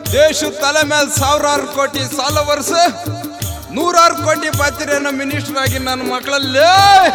ದೇಶದ ತಲೆ ಮೇಲೆ ಸಾವಿರಾರು ಕೋಟಿ ಸಾಲ ವರ್ಷ ನೂರಾರು ಕೋಟಿ ಪಾತಿರೇನೋ ಮಿನಿಸ್ಟರ್ ಆಗಿ ನನ್ನ ಮಕ್ಕಳಲ್ಲೇ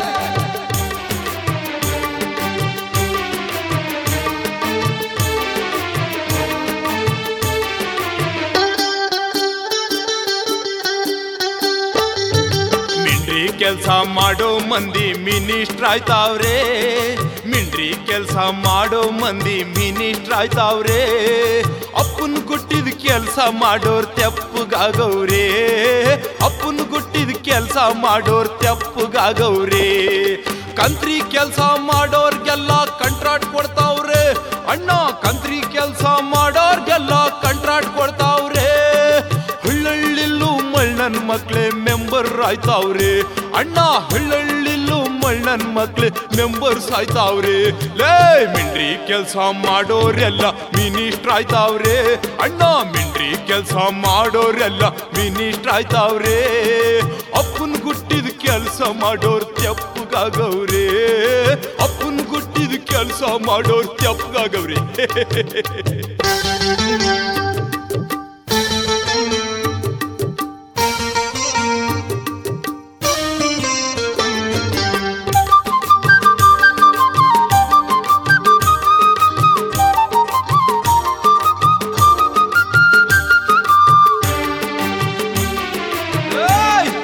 ಮಿಂಡ್ರಿ ಕೆಲ್ಸ ಮಾಡೋ ಮಂದಿ ಮಿನಿಸ್ಟ್ರ್ ಆಯ್ತಾವ್ರೆ ಮಿಂಡ್ರಿ ಕೆಲ್ಸ ಮಾಡೋ ಮಂದಿ ಮಿನಿಸ್ಟ್ರ್ ಆಯ್ತಾವ್ರೆ ಅಪ್ಪನ್ ಗುಟ್ಟಿದ ಕೆಲ್ಸ ಮಾಡೋರ್ ತೆಪ್ಪಗಾಗವ್ರೆ ಅಪ್ಪನ್ ಗುಟ್ಟಿದ ಕೆಲ್ಸ ಮಾಡೋರ್ ತೆಪ್ಪಗಾಗವ್ರೆ ಕಂತ್ರಿ ಕೆಲ್ಸ ಮಾಡೋರ್ಗೆಲ್ಲ ಕಂಟ್ರಾಕ್ಟ್ ಕೊಡ್ತಾವ್ರೆ ಅಣ್ಣ ಕಂತ್ರಿ ಕೆಲ್ಸ ಮಾಡೋರ್ಗೆಲ್ಲ ಕಂಟ್ರಾಕ್ಟ್ ಕೊಡ್ತಾವ್ರೆ ಹಳ್ಳಳ್ಳಿಲ್ಲೂ ಮಳ್ಳನ್ ಮಕ್ಳೇ ಮೆಂಬರ್ ಆಯ್ತಾವ್ರೆ ಅಣ್ಣ ಹಳ್ಳಳ್ಳಿಲ್ಲೂ ಮಳ್ಳನ್ ಮಕ್ಳೇ ಮೆಂಬರ್ಸ್ ಆಯ್ತಾವ್ರೆ ಲೇ ಮಿಂಡ್ರಿ ಕೆಲ್ಸ ಮಾಡೋರೆಲ್ಲ ಮಿನಿಸ್ಟ್ರ್ ಆಯ್ತಾವ್ರೆ ಅಣ್ಣ ಮಿಂಡ್ರಿ ಕೆಲ್ಸ ಮಾಡೋರೆಲ್ಲ ಮಿನಿಸ್ಟ್ರ್ ಆಯ್ತಾವ್ರೆ ಅಪ್ಪನ್ ಗುಟ್ಟಿದ ಕೆಲ್ಸ ಮಾಡೋರ್ ತೆಪ್ಪಗಾಗವ್ರೆ ಅಪ್ಪನ್ ಗುಟ್ಟಿದ ಕೆಲ್ಸ ಮಾಡೋರ್ ತೆಪ್ಪಗಾಗವ್ರೆ ಏಯ್!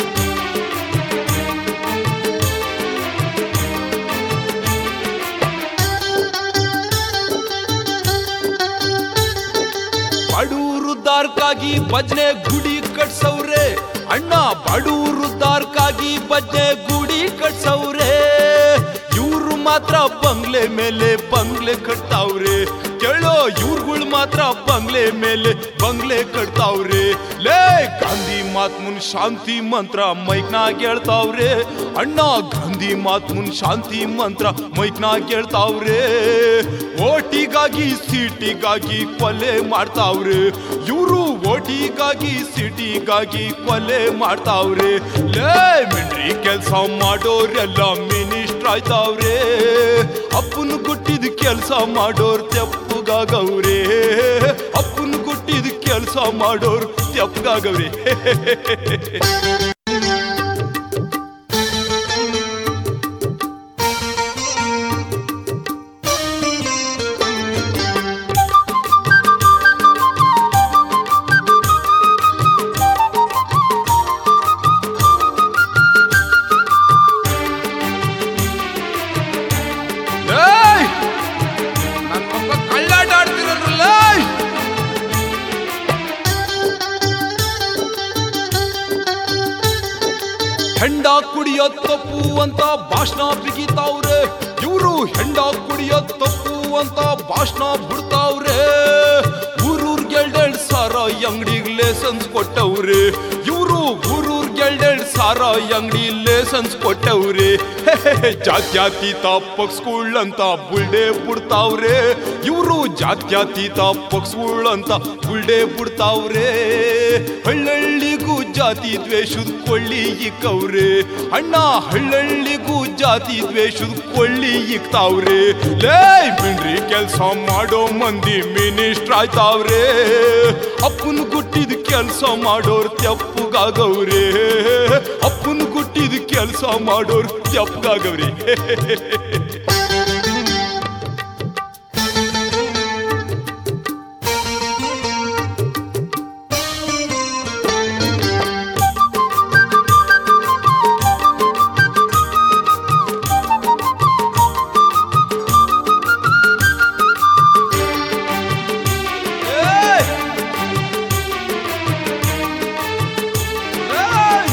ಬಡೂರುದ್ದಾರ್ಕಾಗಿ ಭಜನೆ ಗುಡಿ ಕಟ್ಸವ್ರೆ ಅಣ್ಣ ಬಡೂರುದ್ದಾರ್ಕಾಗಿ ಭಜನೆ ಗುಡಿ ಕಟ್ಸವ್ರೆ ಇವ್ರು ಮಾತ್ರ ಬಂಗ್ಲೆ ಮೇಲೆ ಬಂಗ್ಲೆ ಕಟ್ತಾವ್ರೆ ಕೇಳೋ ಇವ್ರುಗಳು ಮಾತ್ರ ಬಂಗ್ಲೆ ಮೇಲೆ ಬಂಗ್ಲೆ ಕಟ್ತಾವ್ರೆ ಲೇ ಗಾಂಧಿ ಮಾತ್ಮುನ್ ಶಾಂತಿ ಮಂತ್ರ ಮೈಕ್ನಾಗ್ ಹೇಳ್ತಾವ್ರೆ ಅಣ್ಣ ಗಾಂಧಿ ಮಾತ್ಮುನ್ ಶಾಂತಿ ಮಂತ್ರ ಮೈಕ್ನಾಗ್ ಹೇಳ್ತಾವ್ರೆ ಓಟಿಗಾಗಿ ಸೀಟಿಗಾಗಿ ಕೊಲೆ ಮಾಡ್ತಾವ್ರೆ ಇವರು ಓಟಿಗಾಗಿ ಸಿಟಿಗಾಗಿ ಕೊಲೆ ಮಾಡ್ತಾವ್ರೆ ಲೇ ಮಿಂಡ್ರಿ ಕೆಲ್ಸ ಮಾಡೋರೆಲ್ಲ ಮಿನಿಸ್ಟ್ರ್ ಆಯ್ತಾವ್ರೆ ಅಪ್ಪನ ಗುಟ್ಟಿದ ಕೆಲ್ಸ ಮಾಡೋರ್ ತೆಪ್ಪಗಾಗವ್ರೆ ಅಪ್ಪನ ಗುಟ್ಟಿದ ಕೆಲ್ಸ ಮಾಡೋರ್ ತೆಪ್ಪಗಾಗವ್ರೆ ಏಯ್! ನನ್ ಮಕ್ಕ ಕಳ್ಳಾಟ ಆಡ್ತಿರಲ್ರಲ್ಲ ಹೆಂಡ ಕುಡಿಯೋ ತಪ್ಪು ಅಂತ ಭಾಷಣ ಬಿಗಿತಾವ್ರೆ ಇವರು ಹೆಂಡ ಕುಡಿಯೋ ತಪ್ಪು ಅಂತ ಭಾಷಣ ಬಿಡ್ತಾವ್ರೆ ಊರೂರ್ಗೆಲ್ಡೆಳ್ ಸಾರ ಅಂಗಡಿಗೆ ಲೇಸನ್ಸ್ ಕೊಟ್ಟವ್ರೆ ಇವರು ಊರೂರ್ಗೆಲ್ಡೆಳ್ ಸಾರ ಅಂಗಡಿ ಲೇಸನ್ಸ್ ಕೊಟ್ಟವ್ರೆ ಜಾತ್ಯತೀತ ಪಕ್ಷಗಳ್ ಅಂತ ಬುಲ್ಡೆ ಬಿಡ್ತಾವ್ರೆ ಇವರು ಜಾತ್ಯತೀತ ಪಕ್ಷಗಳ್ ಅಂತ ಬುಲ್ಡೆ ಬಿಡ್ತಾವ್ರೆ ಹಳ್ಳಳ್ಳಿಗೂ ಜಾತಿ ದ್ವೇಷದ ಕೊಳ್ಳಿ ಇಕ್ಕವ್ರೆ ಅಣ್ಣ ಹಳ್ಳಳ್ಳಿಗೂ ಜಾತಿ ದ್ವೇಷದ ಕೊಳ್ಳಿ ಇಕ್ತಾವ್ರೆ ಲೇ ಬಿಡ್ರಿ ಕೆಲ್ಸ ಮಾಡೋ ಮಂದಿ ಮಿನಿಸ್ಟ್ರ್ ಆಯ್ತಾವ್ರೆ ಅಪ್ಪನ ಗುಟ್ಟಿದ ಕೆಲ್ಸ ಮಾಡೋರ್ ತೆಪ್ಪಗಾಗವ್ರೆ ಅಪ್ಪನ ಗುಟ್ಟಿದ ಕೆಲ್ಸ ಮಾಡೋರ್ ತೆಪ್ಪಗಾಗವ್ರೆ ಏಯ್! ಏಯ್!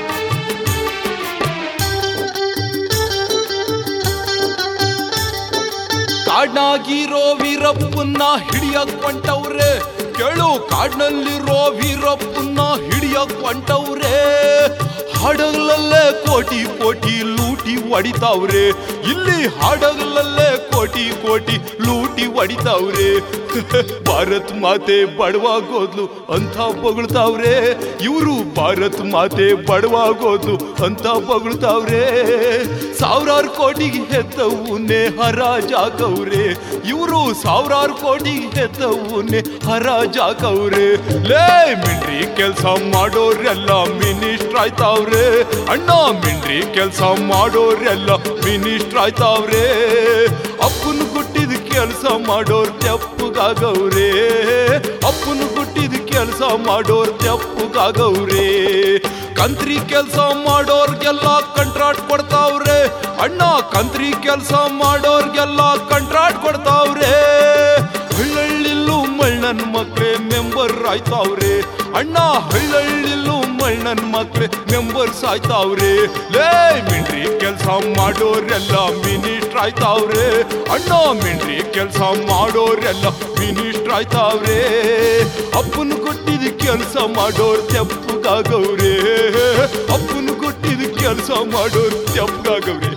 ಕಾಡ್ನಾಗಿರೋ ವೀರಪ್ಪನ್ನ ಹಿಡಿಯಕ್ ಹೊಂಟವ್ರೆ ಕೇಳು ಕಾಡ್ನಲ್ಲಿರೋ ವೀರಪ್ಪನ್ನ ಹಿಡಿಯಕ್ ಹೊಂಟವ್ರೆ ಹಡಗಲಲ್ಲೇ ಕೋಟಿ ಕೋಟಿ ಲೂಟಿ ಹೊಡಿತಾವ್ರೆ ಇಲ್ಲಿ ಹಡಗಲಲ್ಲೇ ಕೋಟಿ ಕೋಟಿ ಲೂಟಿ ಹೊಡಿತಾವ್ರೆ ಭಾರತ್ ಮಾತೆ ಬಡವಾಗೋದ್ಲು ಅಂತ ಬೊಗಳ್ತಾವ್ರೆ ಇವರು ಭಾರತ್ ಮಾತೆ ಬಡವಾಗೋದ್ಲು ಅಂತ ಬೊಗಳ್ತಾವ್ರೆ ಸಾವಿರಾರು ಕೋಟಿಗೆ ಹೆತ್ತವನ್ನೇ ಹರಾಜಾಕವ್ರೆ ಇವರು ಸಾವಿರಾರು ಕೋಟಿಗೆ ಹೆತ್ತವನ್ನೇ ಹರಾಜ್ ಜಾಗವ್ರೆ ಲೇ ಮಿಂಡ್ರಿ ಕೆಲ್ಸ ಮಾಡೋರೆಲ್ಲ ಮಿನಿಸ್ಟ್ರ್ ಆಯ್ತಾವ್ರೆ ಅಣ್ಣ ಮಿಂಡ್ರಿ ಕೆಲ್ಸ ಮಾಡೋರೆಲ್ಲ ಮಿನಿಸ್ಟ್ರ್ ಆಯ್ತಾವ್ರೆ ಅಪ್ಪನ ಗುಟ್ಟಿದ ಕೆಲ್ಸ ಮಾಡೋರ್ ತೆಪ್ಪಗಾಗವ್ರೆ ಅಪ್ಪನ ಗುಟ್ಟಿದ ಕೆಲ್ಸ ಮಾಡೋರ್ ತೆಪ್ಪಗಾಗವ್ರೆ ಕಂತ್ರಿ ಕೆಲ್ಸ ಮಾಡೋರ್ಗೆಲ್ಲ ಕಂಟ್ರಾಟ್ ಕೊಡ್ತಾವ್ರೆ ಅಣ್ಣ ಕಂತ್ರಿ ಕೆಲ್ಸ ಮಾಡೋರ್ಗೆಲ್ಲ ಕಂಟ್ರಾಟ್ ಕೊಡ್ತಾವ್ರೆ ಹಳ್ಳಳ್ಳಿಲ್ಲೂ ಮಳ್ಳನ್ ಮಕ್ಳೇ ಮೆಂಬರ್ ಆಯ್ತಾವ್ರೆ ಅಣ್ಣ ಹಳ್ಳಳ್ಳಿಲ್ಲೂ ಮಳ್ಳನ್ ಮಕ್ಳೇ ಮೆಂಬರ್ಸ್ ಆಯ್ತಾವ್ರೆ ಲೇ ಮಿಂಡ್ರಿ ಕೆಲ್ಸ ಮಾಡೋರೆಲ್ಲ ಮಿನಿಸ್ಟ್ರ್ ಆಯ್ತಾವ್ರೆ ಅಣ್ಣ ಮಿಂಡ್ರಿ ಕೆಲ್ಸ ಮಾಡೋರೆಲ್ಲ ಮಿನಿಸ್ಟ್ರ್ ಆಯ್ತಾವ್ರೆ ಅಪ್ಪನ ಕೊಟ್ಟಿದ ಕೆಲ್ಸ ಮಾಡೋರ್ ತೆಪ್ಪಗಾಗವ್ರೆ ಅಪ್ಪನ ಕೊಟ್ಟಿದ ಕೆಲ್ಸ ಮಾಡೋರ್ ತೆಪ್ಪಗಾಗವ್ರೆ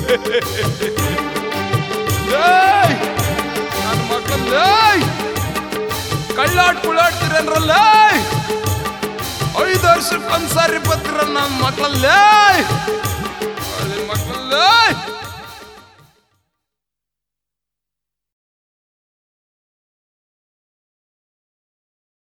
ಏಯ್! ನನ್ನ ಮಕ್ಕಳಲ್ಲೇ ಕಳ್ಳಾಟ್ ಕುಳ್ಳಾಡ್ತೀರೇನ್ರಲ್ಲ ಐದು ವರ್ಷಕ್ಕೆ ಒಂದ್ಸಾರಿ ಬರ್ತೀರ ನನ್ನ ಮಕ್ಕಳಲ್ಲೇ ಮಕ್ಕಳಲ್ಲೇ